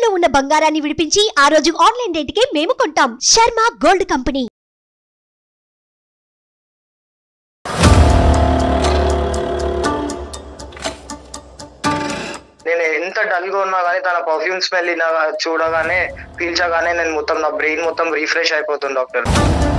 తాకట్టులో ఉన్న బంగారాన్ని విడిపించి ఆ రోజు ఆన్లైన్ రేటుకే మేము కొంటాం శర్మ గోల్డ్ కంపెనీ నేను ఎంత డల్ గా ఉన్నా కానీ తన పర్ఫ్యూమ్ స్మెల్ చూడగానే పీల్చగానే నేను మొత్తం నా బ్రెయిన్ మొత్తం రీఫ్రెష్ అయిపోతుంది డాక్టర్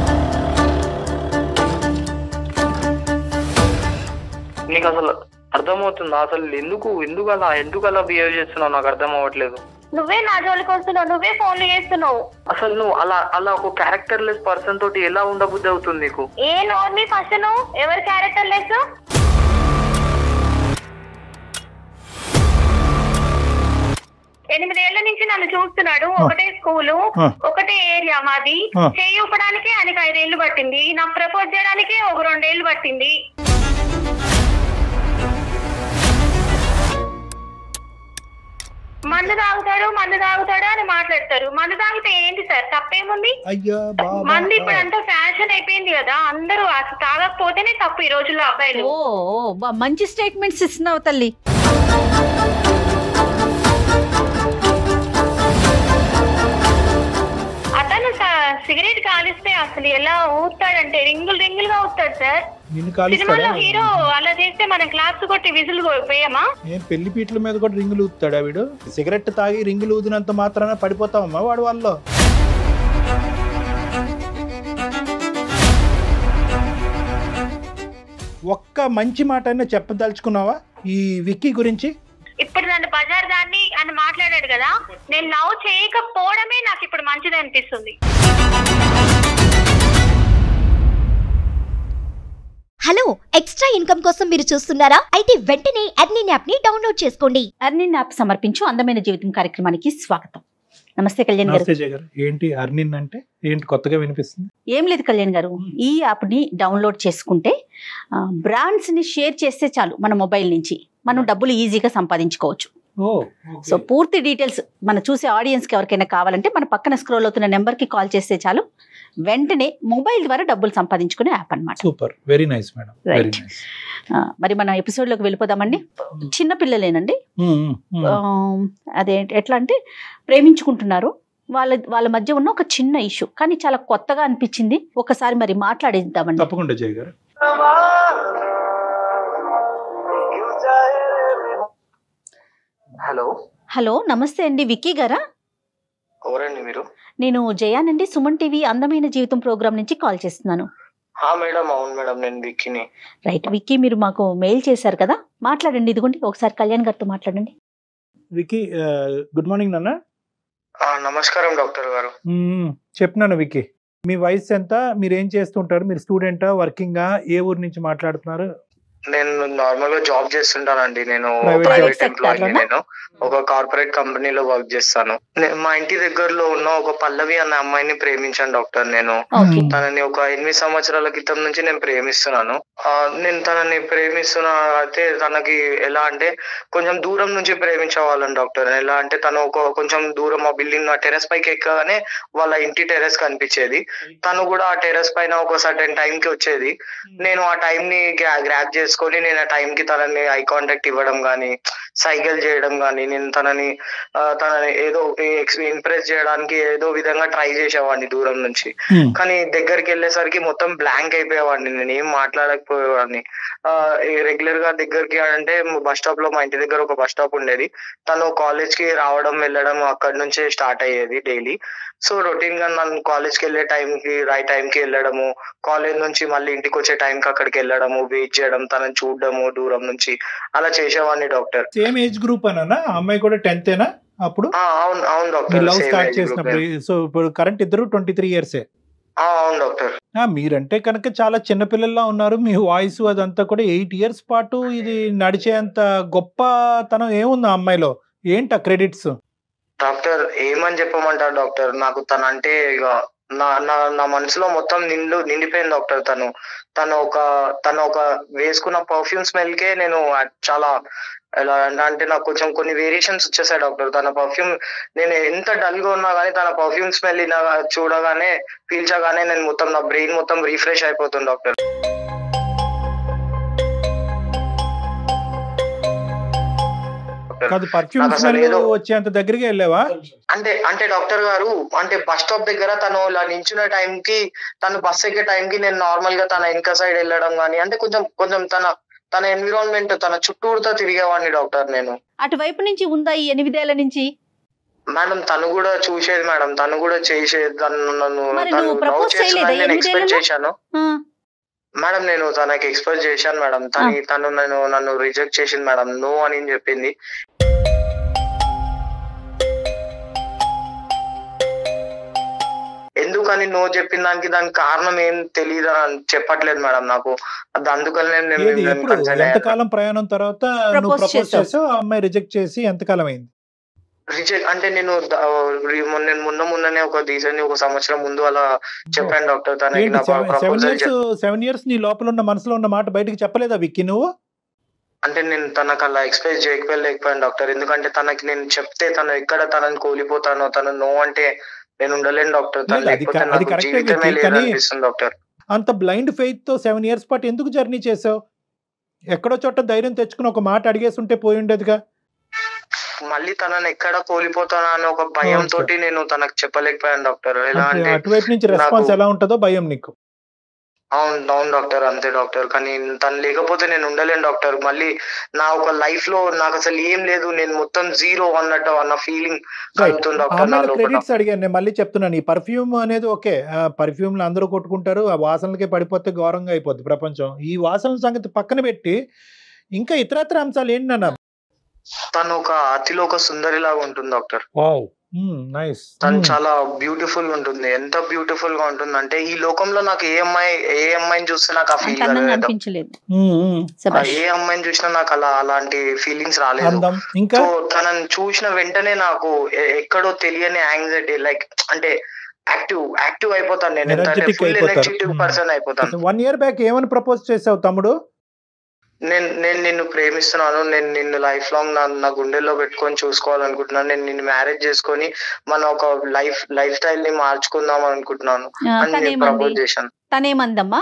నీకు అసలు అర్థమవుతుందా అసలు ఎందుకు ఎందుకు అలా ఎందుకు అలా బిహేవ్ చేస్తున్నావు నాకు అర్థం అవ్వట్లేదు నువ్వే నా జోలికి వస్తున్నావు నువ్వే ఫోన్లు చేస్తున్నావు అసలు నువ్వు అలా అలా ఒక క్యారెక్టర్ లెస్ పర్సన్ తోటి ఎలా ఉండబుద్ధి అవుతుంది నీకు ఏ నోర్మి ఫస్ట్ నువ్వు ఎవరి క్యారెక్టర్ లెస్ ఎనిమిదేళ్ల నుంచి నన్ను చూస్తున్నాడు ఒకటే స్కూలు ఆ. ఒకటే ఏరియా మాది ఆ. చేయి ఊపడానికి ఆయనకి ఐదేళ్లు పట్టింది నాకు ప్రపోజ్ చేయడానికి ఒక రెండేళ్లు పట్టింది మందు తాగుతాడు మందు తాగుతాడు అని మాట్లాడతారు మందు తాగితే ఏంటి సార్ తప్పేముంది అయ్యా మంది ఇప్పుడు బాబా అంతా ఫ్యాషన్ అయిపోయింది కదా అందరూ అసలు తాగకపోతేనే తప్పు ఈ రోజుల్లో అబ్బాయిలు ఓ ఓ, బా- మంచి స్టేట్మెంట్స్ ఇస్తున్నావు తల్లి అతను స- సిగరెట్ కాలిస్తే అసలు ఎలా ఊస్తాడంటే రింగులు రింగులుగా ఊస్తాడు సార్ నిన్ను సినిమాలో కాలుస్తాడా హీరో అలా చేస్తే మనం క్లాస్ కొట్టి విసులు వేయమా ఏం పెళ్లి పీటల మీద కూడా రింగులు ఊతాడా వీడు సిగరెట్ తాగి రింగులు ఊదినంత మాత్రాన పడిపోతావమ్మా వాడు వాళ్ళు ఒక్క మంచి మాట అయినా చెప్పదలుచుకున్నావా ఈ విక్కీ గురించి ఇప్పుడు నన్ను బజార్ దాన్ని అని మాట్లాడాడు కదా నేను లవ్ చేయకపోవడమే నాకు ఇప్పుడు మంచిది అనిపిస్తుంది హలో ఎక్స్ట్రా ఇన్కమ్ కోసం మీరు చూస్తున్నారా అయితే వెంటనే అర్నిన్ యాప్ ని డౌన్లోడ్ చేసుకోండి అర్నిన్ యాప్ సమర్పించు అందమైన జీవితం కార్యక్రమానికి స్వాగతం నమస్తే కళ్యాణ్ గారు నమస్తే జయ గారు ఏంటి అర్నిన్ అంటే ఏంటి కొత్తగా వినిపిస్తుంది ఏం లేదు కళ్యాణ్ గారు ఈ యాప్ని డౌన్లోడ్ చేసుకుంటే ఆ, బ్రాండ్స్ని షేర్ చేస్తే చాలు మన మొబైల్ నుంచి మనం డబ్బులు ఈజీగా సంపాదించుకోవచ్చు ఓ సో పూర్తి డీటెయిల్స్ మన చూసే ఆడియన్స్కి ఎవరికైనా కావాలంటే మన పక్కన స్క్రోల్ అవుతున్న నెంబర్కి కాల్ చేస్తే చాలు వెంటనే మొబైల్ ద్వారా డబ్బులు సంపాదించుకునే యాప్ అన్నమాట super very nice madam very Right. Nice ఆ, మరి మన ఎపిసోడ్లోకి వెళ్ళిపోదామండి చిన్న పిల్లలేనండి ఆ, అదే ఎట్లా అంటే ప్రేమించుకుంటున్నారు వాళ్ళ వాళ్ళ మధ్య ఉన్న ఒక చిన్న ఇష్యూ కానీ చాలా కొత్తగా అనిపించింది ఒకసారి మరి మాట్లాడేద్దామండి తప్పకుండా జయ గారు హలో హలో నమస్తే అండి విక్కీ గారా ఎవరండి మీరు నేను జయానండి సుమన్ టీవీ అందమైన జీవితం ప్రోగ్రామ్ నుంచి కాల్ చేస్తున్నాను హా మేడం అవును మేడం నేను విక్కీని రైట్ విక్కీ మీరు మాకు మెయిల్ చేశారు కదా మాట్లాడండి ఇదిగోండి ఒకసారి కళ్యాణ్ గారితో మాట్లాడండి విక్కీ గుడ్ మార్నింగ్ నాన్న ఆ, నమస్కారం డాక్టర్ గారు మ్మ్. చెప్పినాను విక్కీ మీ వయసు ఎంత మీరు ఏం చేస్తుంటారు మీరు స్టూడెంటా వర్కింగా ఏ ఊరు నుంచి మాట్లాడుతున్నారు నేను నార్మల్ గా జాబ్ చేస్తుంటానండి నేను Private ప్రైవేట్ sector ఎంప్లాయీ లోనా? నేను ఒక కార్పొరేట్ కంపెనీలో వర్క్ చేస్తాను నేను మా ఇంటి దగ్గరలో ఉన్న ఒక పల్లవి అనే అమ్మాయిని ప్రేమించాను డాక్టర్ నేను ఓకే తనని ఒక ఎనిమిది సంవత్సరాల క్రితం నుంచి నేను ప్రేమిస్తున్నాను ఆ, నేను తనని ప్రేమిస్తున్నా అయితే తనకి ఎలా అంటే కొంచెం దూరం నుంచి ప్రేమించేవాళ్ళం డాక్టర్ ఎలా అంటే తను ఒక కొంచెం దూరం ఆ బిల్డింగ్ ఆ టెరెస్ పైకి ఎక్కగానే వాళ్ళ ఇంటి టెరెస్ కనిపించేది తను కూడా ఆ టెరెస్ పైన ఒక సర్టెన్ టైం కి వచ్చేది నేను ఆ టైం ని గ్రాప్ చేసుకొని నేను ఆ టైం కి తనని ఐ కాంటాక్ట్ ఇవ్వడం గానీ సైకిల్ చేయడం గానీ నేను తనని ఆ, తనని ఏదో ఇంప్రెస్ చేయడానికి ఏదో విధంగా ట్రై చేసేవాడిని దూరం నుంచి మ్మ్. కానీ దగ్గరికి వెళ్ళేసరికి మొత్తం బ్లాంక్ అయిపోయేవాడిని నేను ఏం మాట్లాడకపోయేవాడిని రెగ్యులర్ గా దగ్గరికి అంటే బస్ స్టాప్ లో మా ఇంటి దగ్గర ఒక బస్ స్టాప్ ఉండేది తను కాలేజ్ కి రావడం వెళ్ళడం అక్కడి నుంచే స్టార్ట్ అయ్యేది డైలీ సో రొటీన్ గా నన్ను కాలేజ్ కి వెళ్ళే టైం కి రైట్ టైం కి వెళ్ళడము కాలేజ్ నుంచి మళ్ళీ ఇంటికి వచ్చే టైం కి అక్కడికి వెళ్ళడము వెయిట్ చేయడం తనని చూడడము దూరం నుంచి అలా చేసేవాడిని డాక్టర్ సేమ్ ఏజ్ గ్రూప్ అనా ఆ అమ్మాయి కూడా టెన్త్ ఏనా అప్పుడు ఆ, అవును అవును మీరు doctor love Same start age group చేసినప్పుడు ఏ. సో ఇప్పుడు కరెంట్ ఇద్దరు ట్వంటీ త్రీ ఇయర్సే ఆ, అవును డాక్టర్ మీరంటే కనుక చాలా చిన్నపిల్లల్లా ఉన్నారు మీ వాయిస్ అదంతా కూడా ఎయిట్ ఇయర్స్ పాటు ఇది నడిచేంత గొప్పతనం ఏముంది ఆ అమ్మాయిలో ఏంటి ఆ క్రెడిట్స్ డాక్టర్ ఏమని చెప్పమంటారు డాక్టర్ నాకు తను అంటే ఇక నా నా నా మనసులో మొత్తం నిండు నిండిపోయింది డాక్టర్ తను తను ఒక తను ఒక వేసుకున్న పర్ఫ్యూమ్ స్మెల్ కే నేను చాలా ఎలా అంటే నాకు కొంచెం కొన్ని వేరియేషన్స్ వచ్చేసాయి డాక్టర్ తన పర్ఫ్యూమ్ నేను ఎంత డల్ గా ఉన్నా కానీ తన పర్ఫ్యూమ్ స్మెల్ చూడగానే పీల్చగానే నేను మొత్తం నా బ్రెయిన్ మొత్తం రీఫ్రెష్ అయిపోతుంది డాక్టర్ డాక్టర్ కాదు పర్ఫ్యూమ్ నాకు అసలు స్మెల్ ఏదో- వచ్చేంత దగ్గరికి వెళ్ళావా అంటే అంటే డాక్టర్ గారు అంటే బస్ స్టాప్ దగ్గర తను ఇలా నించున్న టైం కి తను బస్ ఎక్కే టైం కి నేను నార్మల్ గా తన వెనక సైడ్ వెళ్ళడం గానీ అంటే కొంచెం కొంచెం తన తన ఎన్విరాన్మెంట్ తన చుట్టూరుతో తిరిగేవాడిని డాక్టర్ నేను అటువైపు నుంచి ఉందా ఈ ఎనిమిదేళ్ల నుంచి మేడం తను కూడా చూసేది మేడం తను కూడా చేసేది తను నన్ను మరి తను నువ్వు లవ్ propose చేయలేదా చేస్తుందని నేను ఎక్స్పెక్ట్ ఎనిమిదేళ్లలో? చేశాను ఆ, మేడం నేను తనకి ఎక్స్పెక్ట్ చేశాను మేడం తను తను నేను నన్ను రిజెక్ట్ చేసింది మేడం నో అని చెప్పింది ఎందుకని నో చెప్పిన దానికి దానికి కారణం ఏం తెలియదు అని చెప్పట్లేదు మేడం నాకు అది అందుకని నేను ఏది నేను ఎప్పుడు concern అయ్యాను. ఎంతకాలం ప్రయాణం తర్వాత నువ్వు Propose ప్రపోజ్ చేసావు. చేసావు ఆ అమ్మాయి రిజెక్ట్ చేసి ఎంతకాలం అయింది రిజెక్ట్ అంటే నేను ద- రి- మొన్న- నేను మొన్న మొన్ననే ఒక రీసెంట్ ఒక సంవత్సరం ముందు అలా చెప్పాను డాక్టర్ తనకి ఏంటి నా seven proposal years seven years నీ లోపల ఉన్న మనసులో ఉన్న మాట బయటకు చెప్పలేదా విక్కి నువ్వు అంటే నేను తనకు అలా ఎక్స్ప్రెస్ చేయకపోలేకపోయాను డాక్టర్ ఎందుకంటే తనకి నేను చెప్తే తను ఎక్కడ తనని కోల్పోతానో తను నో అంటే నేను ఉండలేను డాక్టర్ తను లేదు, అది లేకపోతే క- అది నాకు కరెక్టే జీవితమే విక్కీ, కానీ- లేదనిపిస్తుంది డాక్టర్ అంత బ్లైండ్ ఫెయిత్ తో సెవెన్ ఇయర్స్ పాటు ఎందుకు జర్నీ చేసావు ఎక్కడో చోట ధైర్యం తెచ్చుకుని ఒక మాట అడిగేసి ఉంటే పోయి ఉండేదిగా మళ్ళీ తనని ఎక్కడ కోల్పోతానా అని ఒక భయం అవును తోటి నేను తనకు చెప్పలేకపోయాను డాక్టర్ ఎలా అంటే అంటే అటువైపు నుంచి రెస్పాన్స్ నాకు- ఎలా ఉంటుందో భయం నీకు అవును అవును డాక్టర్ అంతే డాక్టర్ కానీ తను లేకపోతే నేను ఉండలేను డాక్టర్ మళ్ళీ నా ఒక లైఫ్ లో నాకు అసలు ఏం లేదు నేను మొత్తం జీరో అన్నట్టు అన్న ఫీలింగ్ కలుగుతుంది డాక్టర్ నా అమ్మాయిల లోపల క్రెడిట్స్ అడిగాను నేను మళ్ళీ చెప్తున్నాను ఈ పర్ఫ్యూమ్ అనేది ఓకే పర్ఫ్యూమ్లు అందరూ కొట్టుకుంటారు ఆ వాసనలకే పడిపోతే ఘోరంగా అయిపోద్ది ప్రపంచం ఈ వాసనల సంగతి పక్కన పెట్టి ఇంకా ఇతరత్ర అంశాలు ఏంటి నాన్న తను ఒక అతిలో ఒక సుందరి లాగా ఉంటుంది డాక్టర్ వావ్ నైస్ తను చాలా బ్యూటిఫుల్ ఉంటుంది ఎంత బ్యూటిఫుల్ గా ఉంటుంది అంటే ఈ లోకంలో నాకు ఏ అమ్మాయి ఏ అమ్మాయిని చూస్తే నాకు ఆ అంత ఫీల్ అందంగా కలగదు అనిపించలేదు శభాష్. ఏ అమ్మాయిని చూసినా నాకు అలా అలాంటి ఫీలింగ్స్ రాలేదు అందం ఇంకా సో తనని చూసిన వెంటనే నాకు ఎ- ఎక్కడో తెలియని యాంగ్జైటీ లైక్ అంటే యాక్టివ్ యాక్టివ్ అయిపోతాను నేను ఎంత అంటే Energetic ఫుల్ అయిపోతారు. Energetic Hmm. పర్సన్ అయిపోతాను వన్ ఇయర్ బ్యాక్ ఏమని ప్రపోజ్ చేసావు తమ్ముడు నేను నేను నిన్ను ప్రేమిస్తున్నాను నేను నిన్ను లైఫ్ లాంగ్ నా నా గుండెల్లో పెట్టుకొని చూసుకోవాలనుకుంటున్నాను నేను నిన్ను మ్యారేజ్ చేసుకొని మన ఒక లైఫ్ లైఫ్ స్టైల్ ని మార్చుకుందాం అనుకుంటున్నాను ఆ, అని నేను తనేమంది ప్రపోజ్ చేశాను తనేమందమ్మా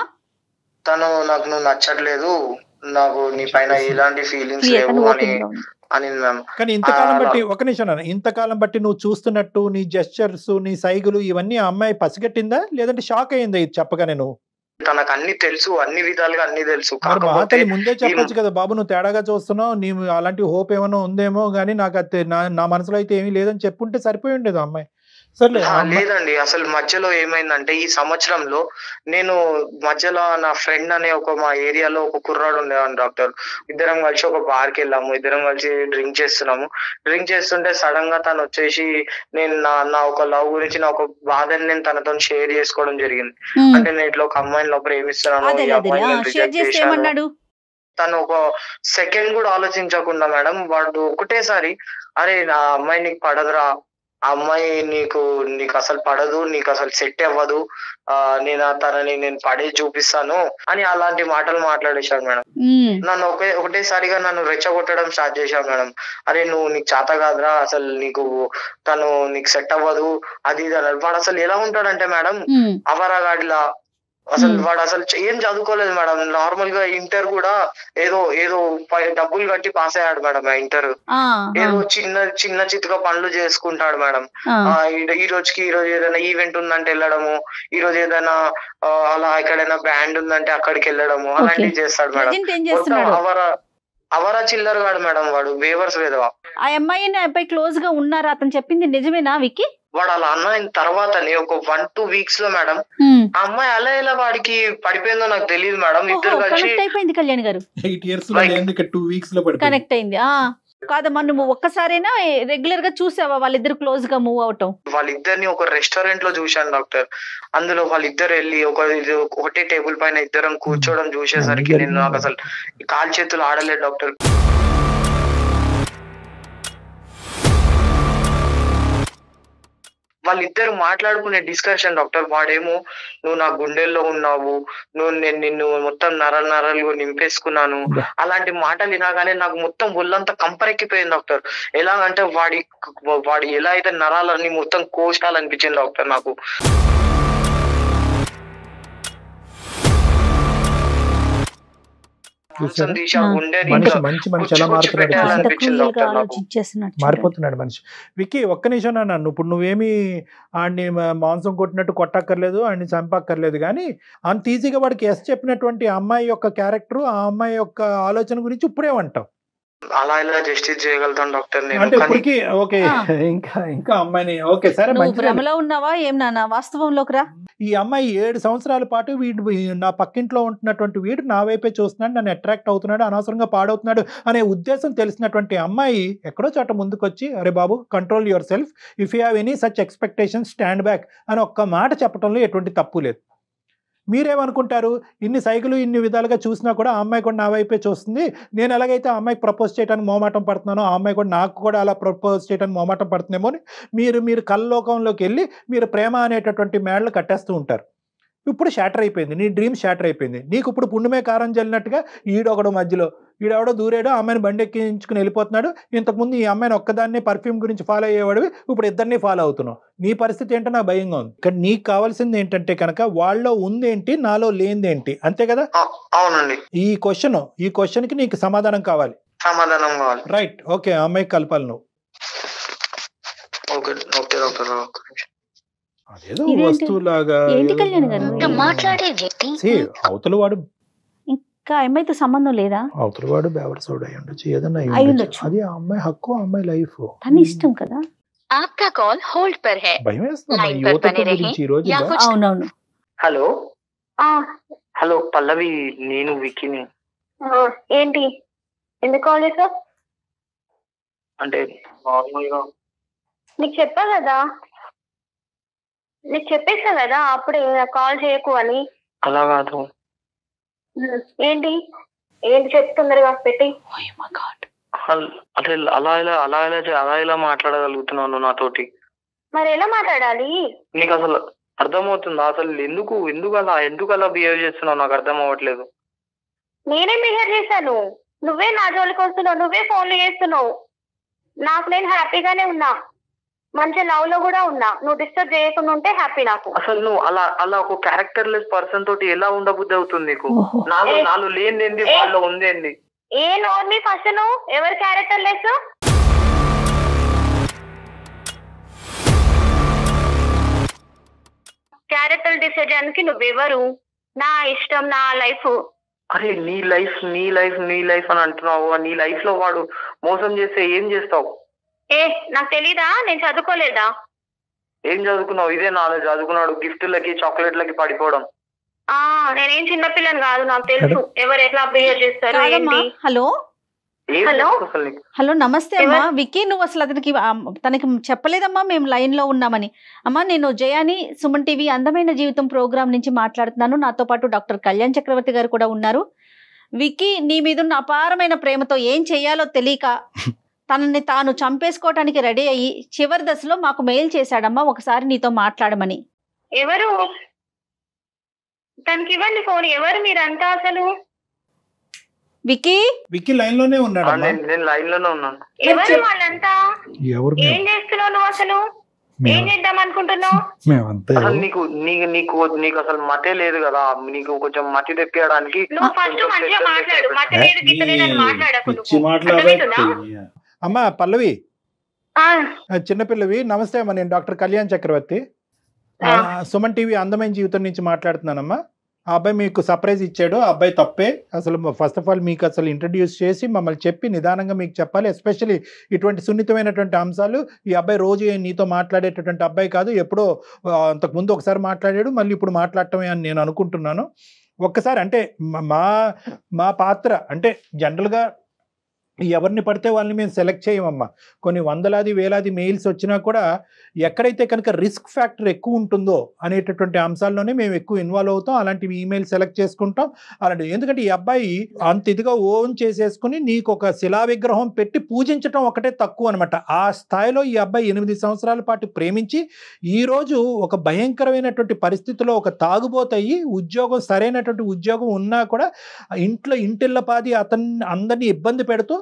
తను నాకు నువ్వు నచ్చట్లేదు నాకు నీ పైన ఎలాంటి ఫీలింగ్స్ క్లియర్ తను లేవు అని ఓపెన్ గా ఉంది అని మ్యామ్ కానీ ఇంతకాలం ఆ, బట్టి ఒక నిమిషం నాన్న ఇంతకాలం బట్టి నువ్వు చూస్తున్నట్టు నీ జెస్చర్స్ నీ సైగులు ఇవన్నీ ఆ అమ్మాయి పసిగట్టిందా లేదంటే షాక్ అయిందా ఇది చెప్పగానే నువ్వు తనకు అన్ని తెలుసు అన్ని విధాలుగా అన్ని తెలుసు మరి కాకపోతే మహాతల్లి ముందే చెప్పొచ్చు కదా బాబు నువ్వు తేడాగా చూస్తున్నావు నీ అలాంటి హోప్ ఏమైనా ఉందేమో కానీ నాకు అది తె- నా నా మనసులో అయితే ఏమీ లేదని చెప్పుంటే సరిపోయి ఉండేది ఆ అమ్మాయి సర్లే ఆ ఆ, అమ్మాయి- లేదండి అసలు మధ్యలో ఏమైందంటే ఈ సంవత్సరంలో నేను మధ్యలో నా ఫ్రెండ్ అనే ఒక మా ఏరియాలో ఒక కుర్రాడు ఉండేవాడు డాక్టర్ ఇద్దరం కలిసి ఒక బార్ కి వెళ్ళాము ఇద్దరం కలిసి డ్రింక్ చేస్తున్నాము డ్రింక్ చేస్తుంటే సడన్ గా తను వచ్చేసి నేను నా నా ఒక లవ్ గురించి నా ఒక బాధని నేను తనతో షేర్ చేసుకోవడం జరిగింది ఉమ్. అంటే నేను ఇట్లా ఒక అమ్మాయిని లవ్ ప్రేమిస్తున్నాను అదే ఈ అదే అమ్మాయిని నేను షేర్ రిజెక్ట్ చేస్తే చేశాను ఏమన్నాడు తను ఒక సెకండ్ కూడా ఆలోచించకుండా మేడం వాడు ఒకటేసారి అరే నా అమ్మాయి నీకు పడదురా ఆ అమ్మాయి నీకు నీకు అసలు పడదు నీకు అసలు సెట్ అవ్వదు ఆ నేను ఆ తనని నేను పడే చూపిస్తాను అని అలాంటి మాటలు మాట్లాడేశాడు మేడం ఉమ్. నన్ను ఒకే ఒకటేసారిగా నన్ను రెచ్చగొట్టడం స్టార్ట్ చేశాడు మేడం అరే నువ్వు నీకు చేత కాదురా అసలు నీకు తను నీకు సెట్ అవ్వదు అది ఇది అన్నాడు వాడు అసలు ఎలా ఉంటాడంటే మేడం ఉమ్. అవరాగాడిలా అసలు Hmm. వాడు అసలు ఏం చదువుకోలేదు మేడం నార్మల్ గా ఇంటర్ కూడా ఏదో ఏదో పై- డబ్బులు కట్టి పాస్ అయ్యాడు మేడం ఆ ఇంటర్ ఆ, ఏదో చిన్న చిన్న చిత్తగా పనులు చేసుకుంటాడు మేడం ఆ, ఆ, ఈ- ఈ రోజుకి ఈ రోజు ఏదైనా ఈవెంట్ ఉందంటే వెళ్ళడము ఈ రోజు ఏదైనా ఆ, అలా ఎక్కడైనా బ్యాండ్ ఉందంటే అక్కడికి వెళ్ళడము అలాంటివి చేస్తాడు మేడం ప్రజెంట్ ఏం మొత్తం చేస్తున్నాడు అవర అవర చిల్లర గాడు మేడం వాడు వేవర్స్ వేదవా ఆ అమ్మాయి అబ్బాయి క్లోజ్ గా ఉన్నారా అతను చెప్పింది నిజమేనా వికి వాడు అలా అన్న తర్వాతనే ఒక వన్ టూ వీక్స్ లో మేడం ఆ అమ్మాయి అలా ఎలా వాడికి పడిపోయిందో నాకు తెలియదు మేడం ఇద్దరు కలిసి కనెక్ట్ అయిపోయింది కళ్యాణ్ గారు ఎయిట్ ఇయర్స్ లో Like- నేను ఇక్కడ టూ వీక్స్ లో పడిపోయింది కనెక్ట్ అయింది ఆ కాదమ్మా నువ్వు ఒక్కసారైనా రెగ్యులర్ గా చూసావా వాళ్ళిద్దరు క్లోజ్ గా మూవ్ అవటం వాళ్ళిద్దరిని ఒక రెస్టారెంట్ లో చూశాను డాక్టర్ అందులో వాళ్ళిద్దరు వెళ్ళి ఒక ఇది ఒకటే టేబుల్ పైన ఇద్దరం కూర్చోవడం చూసేసరికి నేను నాకు అసలు కాలు చేతులు ఆడలేదు డాక్టర్ వాళ్ళిద్దరు మాట్లాడుకునే డిస్కషన్ డాక్టర్ వాడేమో నువ్వు నా గుండెల్లో ఉన్నావు నువ్వు నేను నిన్ను మొత్తం నరలు నరలు నింపేసుకున్నాను అలాంటి మాటలు వినగానే నాకు మొత్తం ఒళ్ళంతా కంపరెక్కిపోయింది డాక్టర్ ఎలా అంటే వాడి వాడి ఎలా అయితే నరాలన్నీ మొత్తం కోసాలనిపించింది డాక్టర్ నాకు మాంసం చూసారా? తీసి ఆ ఆ. గుండెని మనిషి ఇంకా మంచి మనిషి కూర్చు ఎలా కూర్చు మారుతున్నాడు పెట్టాలి చూసారా? ఎంత అనిపించింది క్రూయల్ గా డాక్టర్ నాకు. ఆలోచించేస్తున్నట్టు మారిపోతున్నాడు మనిషి విక్కీ ఒక్క నిమిషం నన్ను ఇప్పుడు నువ్వేమి ఆడిని మా- మాంసం కొట్టినట్టు కొట్టక్కర్లేదు ఆడిని చంపక్కర్లేదు కానీ అంత ఈజీగా వాడికి ఎస్ చెప్పినటువంటి అమ్మాయి యొక్క క్యారెక్టర్ ఆ అమ్మాయి యొక్క ఆలోచన గురించి ఇప్పుడేమంటావు అలా ఇలా జస్టిస్ చేయగలుగుతాను డాక్టర్ నేను అంటే కానీ ఇప్పటికి ఓకే ఆ. ఇంకా ఇంకా అమ్మాయిని ఓకే సరే నువ్వు మంచిదే. భ్రమలో ఉన్నావా ఏం నాన్న వాస్తవంలోకి రా ఈ అమ్మాయి ఏడు సంవత్సరాల పాటు వీడు నా పక్కింట్లో ఉంటున్నటువంటి వీడు నా వైపే చూస్తున్నాడు నన్ను అట్రాక్ట్ అవుతున్నాడు అనవసరంగా పాడవుతున్నాడు అనే ఉద్దేశం తెలిసినటువంటి అమ్మాయి ఎక్కడో చోట ముందుకొచ్చి అరే బాబు control yourself if you have any such expectation stand back అని ఒక్క మాట చెప్పడంలో ఎటువంటి తప్పు లేదు మీరేమనుకుంటారు ఇన్ని సైకిలు ఇన్ని విధాలుగా చూసినా కూడా ఆ అమ్మాయి కూడా నా వైపే చూస్తుంది నేను ఎలాగైతే ఆ అమ్మాయికి ప్రపోజ్ చేయడానికి మోమాటం పడుతున్నానో ఆ అమ్మాయి కూడా నాకు కూడా అలా ప్రపోజ్ చేయడానికి మోమాటం పడుతుందేమో అని మీరు మీరు కల్లోకంలోకి వెళ్ళి మీరు ప్రేమ అనేటటువంటి మేడలు కట్టేస్తూ ఉంటారు ఇప్పుడు షాటర్ అయిపోయింది నీ డ్రీమ్ షాటర్ అయిపోయింది నీకు ఇప్పుడు పుండుమే కారం జల్లినట్టుగా ఈడొకడు మధ్యలో ఈడెవడో దూరేడో ఆ అమ్మాయిని బండి ఎక్కించుకుని వెళ్ళిపోతున్నాడు ఇంతకుముందు ఈ అమ్మాయిని ఒక్కదాన్ని పర్ఫ్యూమ్ గురించి ఫాలో అయ్యేవాడివి ఇప్పుడు ఇద్దరిని ఫాలో అవుతున్నావు నీ పరిస్థితి ఏంటో నాకు భయంగా ఉంది కానీ నీకు కావాల్సింది ఏంటంటే కనుక వాళ్ళలో ఉందేంటి నాలో లేనిదేంటి అంతే కదా ఆ, అవునండి ఈ క్వశ్చన్ ఈ క్వశ్చన్కి నీకు సమాధానం కావాలి సమాధానం కావాలి రైట్ ఓకే ఆ అమ్మాయికి కలపాలి నువ్వు ఓకే ఓకే డాక్టర్ ఒక్క నిమిషం. అదేదో ఇదేంటి? వస్తువులాగా ఏంటి ఏదో- కళ్యాణ్ గారు? ఇంకా మాట్లాడే వ్యక్తి See, అవతల వాడు ఇంకా అమ్మాయితో సంబంధం లేదా అవతల వాడు బేవరసోడు అయి ఉండొచ్చు ఏదన్నా అయి అయి ఉండొచ్చు ఉండొచ్చు. అది ఆ అమ్మాయి హక్కు ఆ అమ్మాయి లైఫ్ తన ఇష్టం కదా आपका कॉल होल्ड पर है భయం వేస్తుంది Line యువత पर बने గురించి ఈ రోజు या कुछ అవునవును హలో ఆ, హలో పల్లవి నేను విక్కీని ఆ, ఏంటి ఎందుకు కాల్ చేసావు అంటే నార్మల్ గా నీకు చెప్పా కదా నీకు చెప్పేసా కదా అప్పుడే కాల్ చేయకు అని అలా కాదు ఉమ్, ఏంటి ఏంటి చెప్తుందరుగా పెట్టి అల్- అంటే అలా ఇలా అలా ఇలా చే- అలా ఇలా మాట్లాడగలుగుతున్నాను నాతోటి మరి ఎలా మాట్లాడాలి నీకు అసలు అర్థమవుతుందా అసలు ఎందుకు ఎందుకు అలా ఎందుకు అలా బిహేవ్ చేస్తున్నావు నాకు అర్థం అవ్వట్లేదు నేనే బిహేవ్ చేశాను నువ్వే నా జోలికి వస్తున్నావు నువ్వే ఫోన్లు చేస్తున్నావు నాకు నేను హ్యాపీగానే ఉన్నా మంచి లవ్ లో కూడా ఉన్నా నువ్వు డిస్టర్బ్ చేయకుండా ఉంటే హ్యాపీ నాకు అసలు నువ్వు అలా అలా ఒక క్యారెక్టర్ లెస్ పర్సన్ తోటి ఎలా ఉండబుద్ధి అవుతుంది నీకు ఓహో. నాలో ఏ- నాలో లేనిదేంది ఏ- వాళ్ళలో ఉందేంది ఏ నోర్ని ఫస్ట్ నువ్వు ఎవరి క్యారెక్టర్ లెస్ క్యారెక్టర్ డిసిజన్ కి నువ్వెవరు నా ఇష్టం నా లైఫ్ అరే నీ లైఫ్ నీ లైఫ్ నీ లైఫ్ అని అంటున్నావు నీ లైఫ్ లో వాడు మోసం చేస్తే ఏం చేస్తావు ఏ నాకు తెలీదా నేను చదువుకోలేదా ఏం చదువుకున్నావు ఇదే నాలెడ్జ్ చదువుకున్నాడు గిఫ్ట్లకి చాక్లెట్లకి పడిపోవడం ఆ నేనేం చిన్నపిల్లని కాదు నాకు తెలుసు ఎవరు ఎట్లా బిహేవ్ చేస్తారు కాదమ్మా ఏంటి హలో ఏం హలో? తెలుసు అసలు నీకు హలో నమస్తే అమ్మా విక్కీ నువ్వు అసలు అతనికి ఆ, తనకి చెప్పలేదమ్మా మేము లైన్ లో ఉన్నామని అమ్మా నేను జయాని సుమన్ టీవీ అందమైన జీవితం ప్రోగ్రామ్ నుంచి మాట్లాడుతున్నాను నాతో పాటు డాక్టర్ కళ్యాణ్ చక్రవర్తి గారు కూడా ఉన్నారు విక్కీ నీ మీద ఉన్న అపారమైన ప్రేమతో ఏం చెయ్యాలో తెలియక తనని తాను చంపేసుకోవటానికి రెడీ అయ్యి చివరి దశలో మాకు మెయిల్ చేశాడమ్మా ఒకసారి నీతో మాట్లాడమని ఎవరు తనకి ఇవ్వండి ఫోన్ ఎవరు మీరంతా అసలు విక్కీ విక్కీ లైన్ లోనే ఆ, ఉన్నాడు నేను నేను లైన్ లోనే ఉన్నాను ఎవరు వాళ్ళంతా ఎవరు ఏం చేస్తున్నావు నువ్వు అసలు ఏం చేద్దాం అనుకుంటున్నావు మేమంతా అసలు నీకు నీకు నీకు నీకు అసలు మతే లేదు కదా నీకు కొంచెం మతి తెప్పియడానికి నువ్వు ఫస్ట్ మంచిగా మాట్లాడు మధ్య లేదు గిట్ట లేదని మాట్లాడకు పిచ్చి నువ్వు. మాట్లాడే అర్థమవుతుందా? అమ్మా పల్లవి ఆ, ఆ, చిన్నపిల్లవి నమస్తే అమ్మా నేను డాక్టర్ కళ్యాణ్ చక్రవర్తి ఆ, సుమన్ టీవీ అందమైన జీవితం నుంచి మాట్లాడుతున్నానమ్మా ఆ అబ్బాయి మీకు సర్ప్రైజ్ ఇచ్చాడు ఆ అబ్బాయి తప్పే అసలు ఫస్ట్ ఆఫ్ ఆల్ మీకు అసలు ఇంట్రడ్యూస్ చేసి మమ్మల్ని చెప్పి నిదానంగా మీకు చెప్పాలి ఎస్పెషల్లీ ఇటువంటి సున్నితమైనటువంటి అంశాలు ఈ అబ్బాయి రోజు నీతో మాట్లాడేటటువంటి అబ్బాయి కాదు ఎప్పుడో ఆ, అంతకుముందు ఒకసారి మాట్లాడాడు మళ్ళీ ఇప్పుడు మాట్లాడటమే అని నేను అనుకుంటున్నాను ఒక్కసారి అంటే మ- మా మా పాత్ర అంటే జనరల్గా ఎవరిని పడితే వాళ్ళని మేము సెలెక్ట్ చేయమమ్మా కొన్ని వందలాది వేలాది మెయిల్స్ వచ్చినా కూడా ఎక్కడైతే కనుక రిస్క్ ఫ్యాక్టర్ ఎక్కువ ఉంటుందో అనేటటువంటి అంశాల్లోనే మేము ఎక్కువ ఇన్వాల్వ్ అవుతాం అలాంటి ఈమెయిల్ సెలెక్ట్ చేసుకుంటాం అలాంటి ఎందుకంటే ఈ అబ్బాయి అంత ఇదిగా ఓన్ చేసేసుకుని నీకు ఒక శిలా విగ్రహం పెట్టి పూజించడం ఒకటే తక్కువ అనమాట ఆ స్థాయిలో ఈ అబ్బాయి ఎనిమిది సంవత్సరాల పాటు ప్రేమించి ఈరోజు ఒక భయంకరమైనటువంటి పరిస్థితిలో ఒక తాగుబోతయ్యి ఉద్యోగం సరైనటువంటి ఉద్యోగం ఉన్నా కూడా ఇంట్లో ఇంటిళ్ళపాది అతన్ని అందరినీ ఇబ్బంది పెడుతూ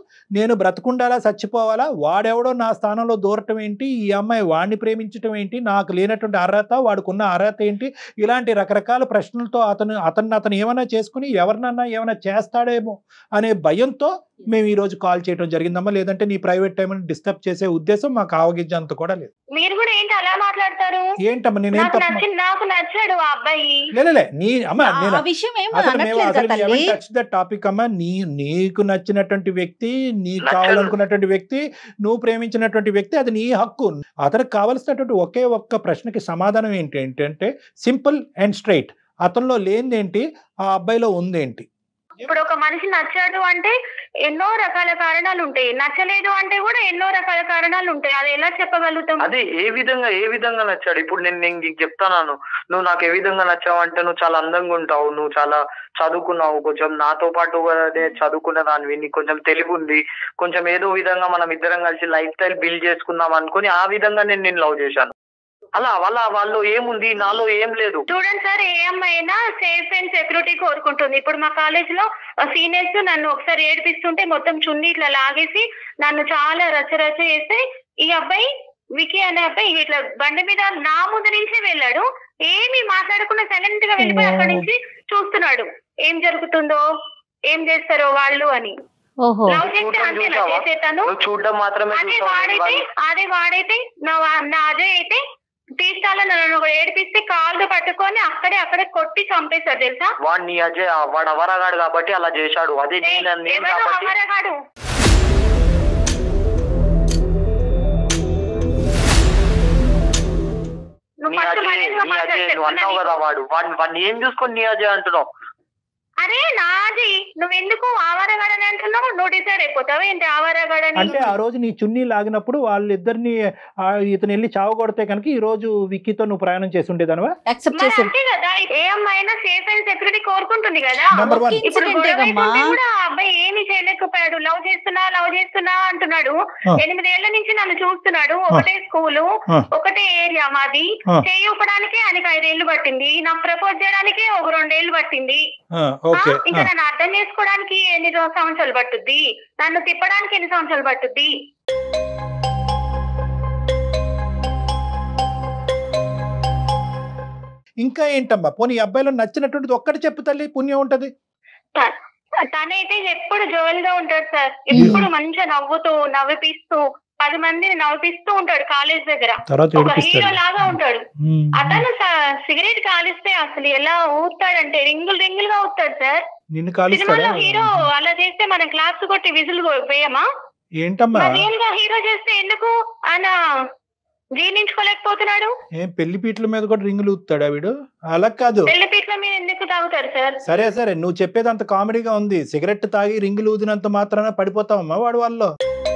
నేను బ్రతుకుండాలా చచ్చిపోవాలా వాడెవడో నా స్థానంలో దూరటం ఏంటి ఈ అమ్మాయి వాడిని ప్రేమించటం ఏంటి నాకు లేనటువంటి అర్హత వాడుకున్న అర్హత ఏంటి ఇలాంటి రకరకాల ప్రశ్నలతో అతను అతన్ని అతను ఏమైనా చేసుకుని ఎవరినన్నా ఏమైనా చేస్తాడేమో అనే భయంతో మేము ఈ రోజు కాల్ చేయడం జరిగిందమ్మా లేదంటే నీ ప్రైవేట్ టైం డిస్టర్బ్ చేసే ఉద్దేశం మాకు ఆవగించేంత కూడా లేదు మీరు కూడా ఏంటి అలా మాట్లాడతారు ఏంటమ్మా నేనేం నాకు తప్పు నచ్చి నాకు నచ్చాడు ఆ అబ్బాయి లేలే నీ అమ్మా ఆ- నేను ఆ విషయం ఏమో అసలు మేము అనట్లేదు అసలు కదా తల్లి టచ్ ద టాపిక్ అమ్మా నీ నీకు నచ్చినటువంటి వ్యక్తి నీకు నచ్చదు. కావాలనుకున్నటువంటి వ్యక్తి నువ్వు ప్రేమించినటువంటి వ్యక్తి అది నీ హక్కు అతనికి కావలసినటువంటి ఒకే ఒక్క ప్రశ్నకి సమాధానం ఏంటి ఏంటంటే సింపుల్ అండ్ స్ట్రైట్ అతనిలో లేనిదేంటి ఆ అబ్బాయిలో ఉందేంటి ఇప్పుడు ఒక మనిషి నచ్చాడు అంటే ఎన్నో రకాల కారణాలు ఉంటాయి నచ్చలేదు అంటే కూడా ఎన్నో రకాల కారణాలు ఉంటాయి అది ఎలా చెప్పగలుగుతాం అదే ఏ విధంగా ఏ విధంగా నచ్చాడు ఇప్పుడు నేను నేను నీకు చెప్తాను నువ్వు నాకు ఏ విధంగా నచ్చావు అంటే నువ్వు చాలా అందంగా ఉంటావు నువ్వు చాలా చదువుకున్నావు కొంచెం నాతో పాటు అదే చదువుకున్న దానివి నీకు కొంచెం తెలివి ఉంది కొంచెం ఏదో విధంగా మనం ఇద్దరం కలిసి లైఫ్ స్టైల్ బిల్డ్ చేసుకుందాం అనుకుని ఆ విధంగా నేను నేను లవ్ చేశాను అలా వాళ్ళ వాళ్ళు ఏముంది నాలో ఏం లేదు చూడండి సార్ ఏ అమ్మాయి అయినా సేఫ్ అండ్ సెక్యూరిటీ కోరుకుంటుంది ఇప్పుడు మా కాలేజ్ లో సీనియర్స్ నన్ను ఒకసారి ఏడిపిస్తుంటే మొత్తం చున్నీ ఇట్లా లాగేసి నన్ను చాలా రచ్చరచ్చ చేస్తే ఈ అబ్బాయి వికీ అనే అబ్బాయి ఇట్లా బండి మీద నా ముందు నుంచే వెళ్ళాడు ఏమి మాట్లాడకుండా సైలెంట్ గా వెళ్ళిపోయి అక్కడి నుంచి చూస్తున్నాడు ఏం జరుగుతుందో ఏం చేస్తారో వాళ్ళు అని ఓహో లవ్ చేస్తే చూడడం అంతేనా చూసావా? చేసేతాను నువ్వు చూడడం మాత్రమే అదే చూసావు వాడైతే అదే వాడైతే నా వా- నా అజయ్ అయితే తీస్తాలో నన్ను ఒకడు ఏడిపిస్తే కాళ్ళు పట్టుకొని అక్కడే అక్కడే కొట్టి చంపేశాడు తెలుసా వాడు నీ అజయ్ వాడు అవరగాడు కాబట్టి అలా చేశాడు అదే నేను నేను ఎవరు కాబట్టి అమరగాడు నువ్వు నీ ఫస్ట్ అజయ్ మర్యాదగా నీ అజయ్ మాట్లాడు నువ్వు అన్నావు కదా చెప్తున్నా వాడు వాడిని వాడిని ఏం చూసుకొని నీ అజయ్ అంటున్నావు అరే నాది నువ్వు ఎందుకు ఆవారగాడని అంటున్నావు నువ్వు డిసైడ్ అయిపోతావు ఏంటి ఆవారగాడని అంటే ఆ రోజు నీ చున్నీ లాగినప్పుడు వాళ్ళిద్దరిని ఆ, ఇతను వెళ్ళి చావగొడితే కనుక ఈ రోజు విక్కీతో నువ్వు ప్రయాణం చేసి ఉండేదానవా యాక్సెప్ట్ మరి చేసి అంతే కదా ఏ అమ్మాయి అయినా సేఫ్ అండ్ సెక్యూరిటీ కోరుకుంటుంది కదా Number one. ఇప్పుడు ఇన్సిడెంట్ గొడవ ఏగమ్మా అయితుంటే కూడా ఆ అబ్బాయి ఏమీ చేయలేకపోయాడు లవ్ చేస్తున్నా లవ్ చేస్తున్నా అంటున్నాడు ఆ. ఎనిమిదేళ్ల నుంచి నన్ను చూస్తున్నాడు ఒకటే స్కూలు ఆ. ఒకటే ఏరియా మాది ఆ. చేయి ఊపడానికే ఆయనకి ఐదేళ్లు పట్టింది నాకు ప్రపోజ్ చేయడానికే ఒక రెండేళ్లు పట్టింది ఆ, ఆ, ఓకే ఇంకా ఆ. నన్ను అర్థం చేసుకోవడానికి ఎన్ని రో- సంవత్సరాలు పట్టుద్ది నన్ను తిప్పడానికి ఎన్ని సంవత్సరాలు పట్టుద్ది ఇంకా ఏంటమ్మా పోనీ ఈ అబ్బాయిలో నచ్చినటువంటిది ఒక్కటి చెప్పు తల్లి పుణ్యం ఉంటది త- తనైతే ఎప్పుడు జోవెల్ గా ఉంటాడు సార్ ఎప్పుడు మంచిగా నవ్వుతూ నవ్విపిస్తూ పది మందిని నవ్విపిస్తూ ఉంటాడు కాలేజ్ దగ్గర తర్వాత ఒక హీరో ఏడిపిస్తాడు లాగా ఉంటాడు ఉమ్. అతను స- సిగరెట్ కాలిస్తే అసలు ఎలా ఊతాడంటే రింగులు రింగులు గా ఊతాడు సార్ నిన్ను కాలుస్తాడా సినిమాలో హీరో అలా చేస్తే మనం క్లాస్ కొట్టి విజులు వేయమా ఏంటమ్మా రియల్ గా హీరో చేస్తే ఎందుకు ఆయన జీర్ణించుకోలేకపోతున్నాడు ఏం పెళ్లి పీటల మీద కూడా రింగులు ఊతాడా వీడు అలా కాదు పెళ్లి పీట్ల మీద ఎందుకు తాగుతారు సార్ సరే సరే నువ్వు చెప్పేది అంత కామెడీగా ఉంది సిగరెట్ తాగి రింగులు ఊదినంత మాత్రాన పడిపోతావమ్మా వాడు వాళ్ళు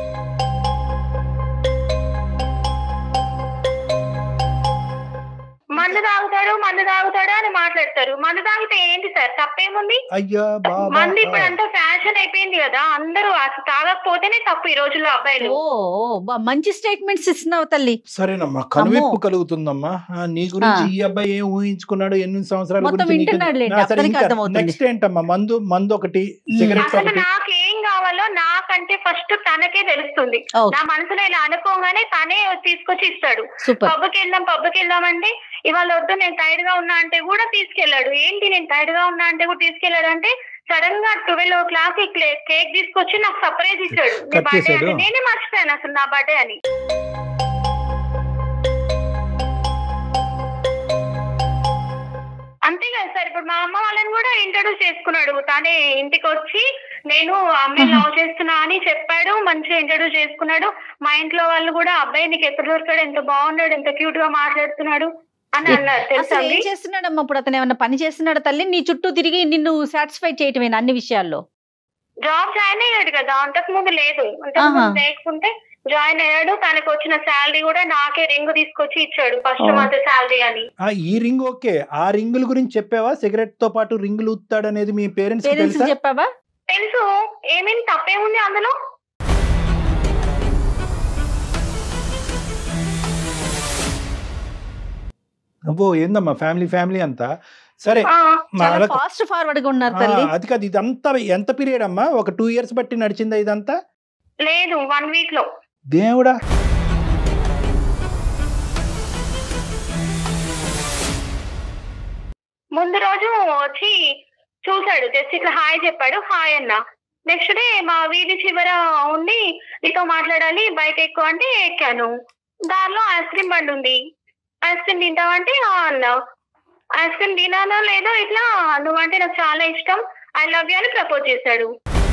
మందు తాగుతాడు మందు తాగుతాడు అని మాట్లాడతారు మందు తాగితే ఏంటి సార్ తప్పేముంది అయ్యా బాబా మందు ఇప్పుడు అంతా ఫ్యాషన్ అయిపోయింది కదా అందరూ అసలు తాగకపోతేనే తప్పు ఈ రోజుల్లో అబ్బాయిలు ఓ ఓ, బా- మంచి స్టేట్మెంట్స్ ఇస్తున్నావు తల్లి సరేనమ్మా కనువిప్పు అమ్మో. కలుగుతుందమ్మా ఆ, నీ గురించి ఆ. ఈ అబ్బాయి ఏం ఊహించుకున్నాడు ఎన్ని సంవత్సరాల మొత్తం గురించి నీకు- వింటున్నాడులేండి, ఆ, సరే, అతనికి ఇంకా అర్థమవుతుంది. నెక్స్ట్ ఏంటమ్మా మందు మందు ఒకటి ఉమ్. సిగరెట్ అసలు ఒకటి నాకు ఏం కావాలో నాకంటే ఫస్ట్ తనకే తెలుస్తుంది ఓకే నా మనసులో ఇలా అనుకోగానే తనే తీసుకొచ్చి ఇస్తాడు సూపర్ పబ్కి వెళ్దాం పబ్కి వెళ్దాం అంటే ఇవాళ వద్దు నేను టైర్డ్ గా ఉన్నా అంటే కూడా తీసుకెళ్లాడు ఏంటి నేను టైర్డ్ గా ఉన్నా అంటే కూడా తీసుకెళ్లాడు అంటే సడన్ గా ట్వెల్వ్ ఓ క్లాక్ కేక్ తీసుకొచ్చి నాకు సర్ప్రైజ్ ఇచ్చాడు నీ Cut బర్త్డే చేశాడు? అని నేనే మర్చిపోయాను అసలు నా బర్త్డే అని అంతే కదా సార్ ఇప్పుడు మా అమ్మ వాళ్ళని కూడా ఇంట్రడ్యూస్ చేసుకున్నాడు తానే ఇంటికి వచ్చి నేను అమ్మాయిని లవ్ చేస్తున్నా అని చెప్పాడు మంచిగా ఇంట్రడ్యూస్ చేసుకున్నాడు మా ఇంట్లో వాళ్ళు కూడా అబ్బాయి నీకు ఎక్కడ దొరికాడు ఎంత బాగున్నాడు ఎంత క్యూట్ గా మాట్లాడుతున్నాడు అని అన్నారు తెలుసా అసలు ఏం అండి? చేస్తున్నాడమ్మా ఇప్పుడు అతను ఏమన్నా పని చేస్తున్నాడు తల్లి నీ చుట్టూ తిరిగి నిన్ను సాటిస్ఫై చేయటమేనా అన్ని విషయాల్లో జాబ్ జాయిన్ అయ్యాడు కదా అంతకు ముందు లేదు అంతకు ఆహా. ముందు లేకుంటే జాయిన్ అయ్యాడు తనకు వచ్చిన శాలరీ కూడా నాకే రింగ్ తీసుకొచ్చి ఇచ్చాడు ఫస్ట్ ఓ. మంత్ శాలరీ అని ఆ, ఈ రింగ్ ఓకే ఆ రింగుల గురించి చెప్పావా సిగరెట్ తో పాటు రింగులు ఊతాడు అనేది మీ పేరెంట్స్ పేరెంట్స్ తెలుసా చెప్పావా తెలుసు ఏమేమి తప్పేముంది అందులో అబ్బో ఏందమ్మా ఫ్యామిలీ ఫ్యామిలీ అంతా సరే ఆ, మా చాలా వాళ్ళకు- ఫాస్ట్ ఫార్వర్డ్ గా ఉన్నారు ఆ, తల్లి అది కాదు ఇదంతా ఎంత పీరియడ్ అమ్మా ఒక టూ ఇయర్స్ బట్టి నడిచిందా ఇదంతా లేదు వన్ వీక్ లో దేవుడా ముందు రోజు వచ్చి చూశాడు జస్ట్ ఇట్లా హాయ్ చెప్పాడు హాయ్ అన్న నెక్స్ట్ డే మా వీధి చివర ఉండి నీతో మాట్లాడాలి బైక్ ఎక్కువ అంటే ఎక్కాను దారిలో ఐస్ క్రీమ్ బండి ఉంది ఐస్ క్రీమ్ తింటావంటే "ఆ" అన్నా ఐస్ క్రీమ్ తినానో లేదో ఇట్లా నువ్వంటే నాకు చాలా ఇష్టం ఐ లవ్ యూ అని ప్రపోజ్ చేశాడు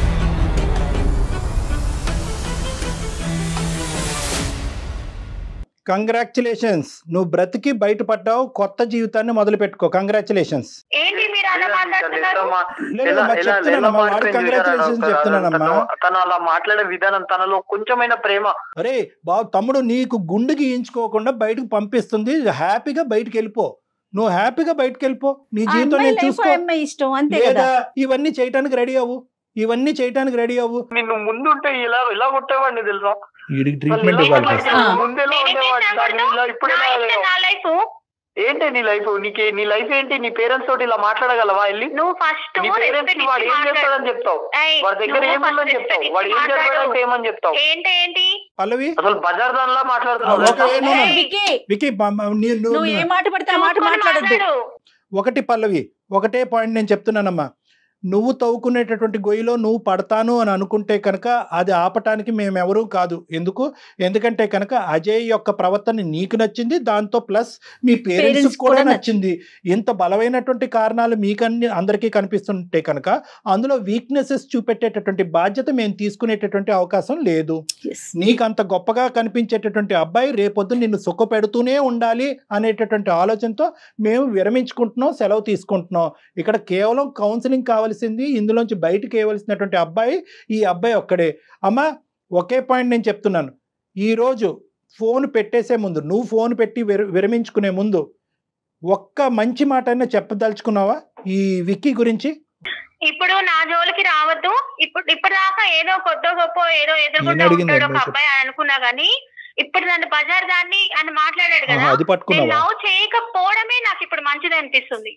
కంగ్రాచులేషన్స్ నువ్వు బ్రతికి బయటపడ్డావు కొత్త జీవితాన్ని మొదలు పెట్టుకో కంగ్రాచులేషన్స్ ఏంటి మీరు అలా మాట్లాడుతున్నారు లేదు, ఎలా- అమ్మా, ఎలా- ఎలా చెప్తున్నానమ్మా, వాడికి మాట్లాడింది congratulations చూసారా చెప్తున్నానమ్మా. తను- తను అలా మాట్లాడే విధానం తనలో కొంచెమైన ప్రేమ అరే బాబు తమ్ముడు నీకు గుండు గీయించుకోకుండా బయటకు పంపిస్తుంది హ్యాపీగా బయటకు వెళ్ళిపో నువ్వు హ్యాపీగా బయటకు వెళ్ళిపో నీ ఆ జీవితం అమ్మాయి నేను లైఫ్ చూసుకో అమ్మాయి ఇష్టం అంతే లేదా కదా ఇవన్నీ చేయటానికి రెడీ అవ్వు ఇవన్నీ చేయటానికి రెడీ అవ్వు నిన్ను ముందుంటే ఇలా ఇలా కొట్టేవాడిని తెలుసా వీడికి వాళ్ళు ట్రీట్మెంట్ ఎలా ఇవ్వాలి కొట్టేవాడిని? ఆ. ముందు ఎలా నేనేం ఉండేవాడిని చేశాను దాన్ని ఇలా ఇప్పుడు నా ఎలా ఇష్టం, నా లైఫ్ ఏంటి నీ లైఫ్ నీకే నీ లైఫ్ ఏంటి నీ పేరెంట్స్ తోటి ఇలా మాట్లాడగలవా వెళ్ళి నువ్వు ఫస్ట్ నీ పేరెంట్స్ కి వాడు ఏం చేస్తాడని చెప్తావు వాడి దగ్గర ఏముందని చెప్తావు వాడు ఏం చదివాడంటే ఏమని చెప్తావు ఏంటి ఏంటి పల్లవి అసలు బజార్ దానిలా ఆ, మాట్లాడుతున్నావు ఓకే, తెలుసా? no, no. ఏయ్, విక్కీ, వికీ బ- మ- నీ- నువ్వు- నువ్వు ఏ మాట పడితే ఆ మాట చూసుకొని మాట్లాడద్దు మాట్లాడు. ఒకటి పల్లవి ఒకటే పాయింట్ నేను చెప్తున్నానమ్మా నువ్వు తవ్వుకునేటటువంటి గొయ్యిలో నువ్వు పడతాను అని అనుకుంటే కనుక అది ఆపటానికి మేమెవరూ కాదు ఎందుకు ఎందుకంటే కనుక అజయ్ యొక్క ప్రవర్తన నీకు నచ్చింది దాంతో ప్లస్ మీ పేరెంట్స్ Parents కూడా కూడా నచ్చింది ఇంత బలమైనటువంటి కారణాలు మీకన్ని అందరికీ కనిపిస్తుంటే కనుక అందులో వీక్నెసెస్ చూపెట్టేటటువంటి బాధ్యత మేము తీసుకునేటటువంటి అవకాశం లేదు Yes. నీకు అంత గొప్పగా కనిపించేటటువంటి అబ్బాయి రేపొద్దు నిన్ను సుఖపెడుతూనే ఉండాలి అనేటటువంటి ఆలోచనతో మేము విరమించుకుంటున్నాం సెలవు తీసుకుంటున్నాం ఇక్కడ కేవలం కౌన్సిలింగ్ కావాల్సింది ఇందులోంచి బయటికి వేయవలసినటువంటి అబ్బాయి ఈ అబ్బాయి ఒక్కడే అమ్మా ఒకే పాయింట్ నేను చెప్తున్నాను ఈరోజు ఫోన్ పెట్టేసే ముందు నువ్వు ఫోన్ పెట్టి విర విరమించుకునే ముందు ఒక్క మంచి మాట అయినా చెప్పదలుచుకున్నావా ఈ విక్కీ గురించి ఇప్పుడు నా జోలికి రావద్దు ఇప్పుడు ఇప్పటిదాకా ఏదో కొద్దో గొప్ప ఏదో ఎదుర్కొంటూ నేను అడిగింది ఉంటాడు ఒక ఏంటో అబ్బాయి అని అనుకున్నా గానీ ఇప్పుడు నన్ను బజార్ దాన్ని అని మాట్లాడాడు ఆహా, కదా అది నేను పట్టుకున్నావా లవ్ చేయకపోవడమే నాకు ఇప్పుడు మంచిది అనిపిస్తుంది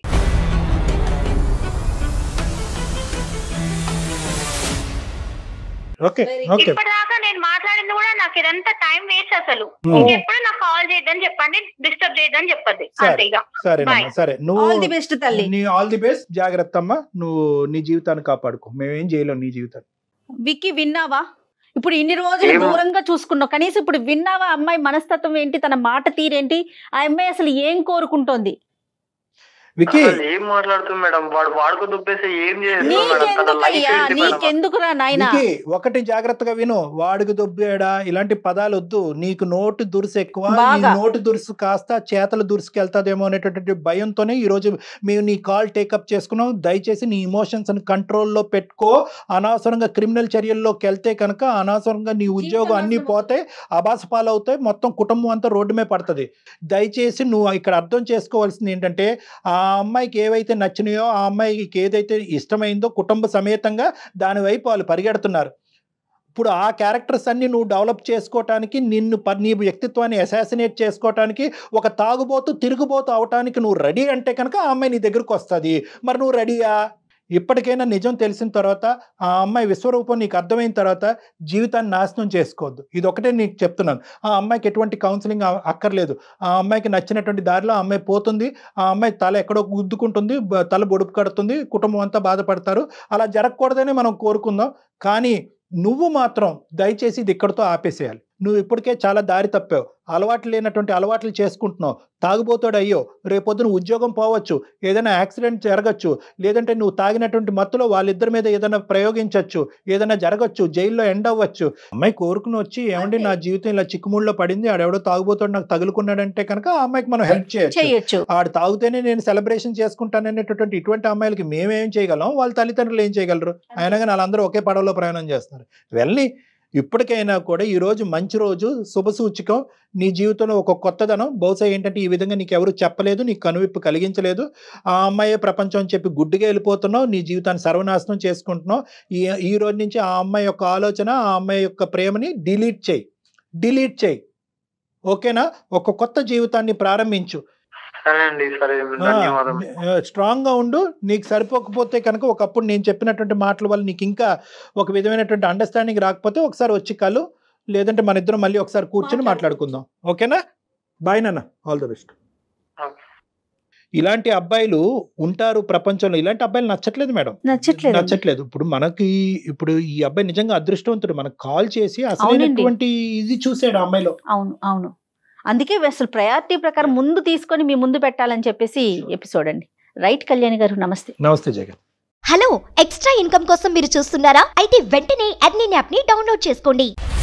ఓకే ఓకే ఇప్పటిదాకా నేను మాట్లాడింది కూడా నాకు ఇదంతా టైం వేస్ట్ అసలు Hmm. ఇంకెప్పుడు నాకు కాల్ చేయొద్దని చెప్పండి డిస్టర్బ్ చేయొద్దని చెప్పండి సరే. అంతే ఇక సరేనమ్మా Bye. సరే నువ్వు ఆల్ ది బెస్ట్ తల్లి నీ ఆల్ ది బెస్ట్ జాగ్రత్త అమ్మా నువ్వు నీ జీవితాన్ని కాపాడుకో మేమేం చేయలేం నీ జీవితాన్ని విక్కీ విన్నావా ఇప్పుడు ఇన్ని రోజులు ఏమో. దూరంగా చూసుకున్నావు కనీసం ఇప్పుడు విన్నావా అమ్మాయి మనస్తత్వం ఏంటి తన మాట తీరేంటి ఆ అమ్మాయి అసలు ఏం కోరుకుంటోంది వికీ అసలు ఏం మాట్లాడుతుంది మేడం వాడు వాడుకు దుబ్బేసి ఏం చేస్తుంది మేడం తన లైఫ్ నీకెందుకయ్యా ఏంటి మేడం నీకెందుకురా నాయనా వికీ ఒకటి జాగ్రత్తగా విను వాడికి దొబ్బేడా ఇలాంటి పదాలు వద్దు నీకు నోటు దురుసు ఎక్కువ ఈ బాగా. నోటు దురుసు కాస్త చేతల దురుసుకెళ్తాదేమో అనేటటువంటి భయంతోనే ఈ రోజు మేము నీ కాల్ టేకప్ చేసుకున్నాం దయచేసి నీ ఇమోషన్స్ కంట్రోల్లో పెట్టుకో అనవసరంగా క్రిమినల్ చర్యల్లోకి వెళ్తే కనుక అనవసరంగా నీ ఉద్యోగం అన్నీ పోతే అబాస పాలవుతాయి మొత్తం కుటుంబం అంతా రోడ్డు మీద పడుతుంది దయచేసి నువ్వు ఇక్కడ అర్థం చేసుకోవాల్సింది ఏంటంటే ఆ అమ్మాయికి ఏవైతే నచ్చినాయో ఆ అమ్మాయికి ఏదైతే ఇష్టమైందో కుటుంబ సమేతంగా దాని వైపు వాళ్ళు పరిగెడుతున్నారు ఇప్పుడు ఆ క్యారెక్టర్స్ అన్ని నువ్వు డెవలప్ చేసుకోవటానికి నిన్ను ప- నీ వ్యక్తిత్వాన్ని అసాసినేట్ చేసుకోవటానికి ఒక తాగుబోతు తిరుగుబోతు అవటానికి నువ్వు రెడీ అంటే కనుక ఆ అమ్మాయి నీ దగ్గరకు వస్తుంది మరి నువ్వు రెడీయా ఇప్పటికైనా నిజం తెలిసిన తర్వాత ఆ అమ్మాయి విశ్వరూపం నీకు అర్థమైన తర్వాత జీవితాన్ని నాశనం చేసుకోవద్దు ఇది ఒకటే నీకు చెప్తున్నాను ఆ అమ్మాయికి ఎటువంటి కౌన్సిలింగ్ అ- అక్కర్లేదు ఆ అమ్మాయికి నచ్చినటువంటి దారిలో ఆ అమ్మాయి పోతుంది ఆ అమ్మాయి తల ఎక్కడో గుద్దుకుంటుంది బ- తల బొడుపు కడుతుంది కుటుంబం అంతా బాధపడతారు అలా జరగకూడదని మనం కోరుకుందాం కానీ నువ్వు మాత్రం దయచేసి ఇది ఇక్కడితో ఆపేసేయాలి నువ్వు ఇప్పటికే చాలా దారి తప్పావు అలవాట్లు లేనటువంటి అలవాట్లు చేసుకుంటున్నావు తాగుబోతాడు అయ్యో రేపొద్దున ఉద్యోగం పోవచ్చు ఏదైనా యాక్సిడెంట్ జరగచ్చు లేదంటే నువ్వు తాగినటువంటి మత్తులో వాళ్ళిద్దరి మీద ఏదైనా ప్రయోగించవచ్చు ఏదైనా జరగచ్చు జైల్లో ఎండ్ అవ్వచ్చు అమ్మాయి కోరుకుని వచ్చి ఏమండి నా జీవితం ఇలా చిక్కుముళ్ళలో పడింది ఆడెవడో తాగుబోతాడు నాకు తగులుకున్నాడంటే కనుక ఆ అమ్మాయికి మనం హెల్ప్ చేయొచ్చు చేయొచ్చు ఆడు తాగితేనే నేను సెలబ్రేషన్ చేసుకుంటాననేటటువంటి ఇటువంటి అమ్మాయిలకి మేమేం చేయగలం వాళ్ళ తల్లిదండ్రులు ఏం చేయగలరు అయినా కానీ వాళ్ళందరూ ఒకే పడవలో ప్రయాణం చేస్తున్నారు వెళ్ళి ఇప్పటికైనా కూడా ఈ రోజు మంచి రోజు శుభసూచకం నీ జీవితంలో ఒక కొత్తదనం బహుశా ఏంటంటే ఈ విధంగా నీకు ఎవరు చెప్పలేదు నీకు కనువిప్పు కలిగించలేదు ఆ అమ్మాయే ప్రపంచం అని చెప్పి గుడ్డిగా వెళ్ళిపోతున్నావు నీ జీవితాన్ని సర్వనాశనం చేసుకుంటున్నావు ఈ ఈ రోజు నుంచి ఆ అమ్మాయి యొక్క ఆలోచన ఆ అమ్మాయి యొక్క ప్రేమని డిలీట్ చేయి డిలీట్ చేయి ఓకేనా ఒక కొత్త జీవితాన్ని ప్రారంభించు సరే అండి సరే ధన్యవాదాలు స్ట్రాంగ్ గా ఉండు నీకు సరిపోకపోతే కనుక ఒకప్పుడు నేను చెప్పినటువంటి మాటల వల్ల నీకు ఇంకా ఒక విధమైనటువంటి అండర్స్టాండింగ్ రాకపోతే ఒకసారి వచ్చి కలు లేదంటే మన ఇద్దరం మళ్ళీ ఒకసారి కూర్చొని మాట్లాడుకుందాం ఓకేనా బాయ్ నాన్న ఆల్ ద బెస్ట్ Okay. ఇలాంటి అబ్బాయిలు ఉంటారు ప్రపంచంలో ఇలాంటి అబ్బాయిలు నచ్చట్లేదు మేడం నచ్చట్లేదు నచ్చట్లేదు ఇప్పుడు మనకి ఇప్పుడు ఈ అబ్బాయి నిజంగా అదృష్టవంతుడు మనకు కాల్ చేసి అవునండి. అసలైనటువంటి ఇది చూసాడు ఆ అమ్మాయిలో అవును అవును అందుకే అసలు ప్రయారిటీ ప్రకారం ముందు తీసుకొని మీ ముందు పెట్టాలని చెప్పేసి ఎపిసోడ్ అండి రైట్ కళ్యాణి గారు నమస్తే నమస్తే జగన్ హలో ఎక్స్ట్రా ఇన్కమ్ కోసం మీరు చూస్తున్నారా అయితే వెంటనే అడ్మిన్ యాప్ ని డౌన్లోడ్ చేసుకోండి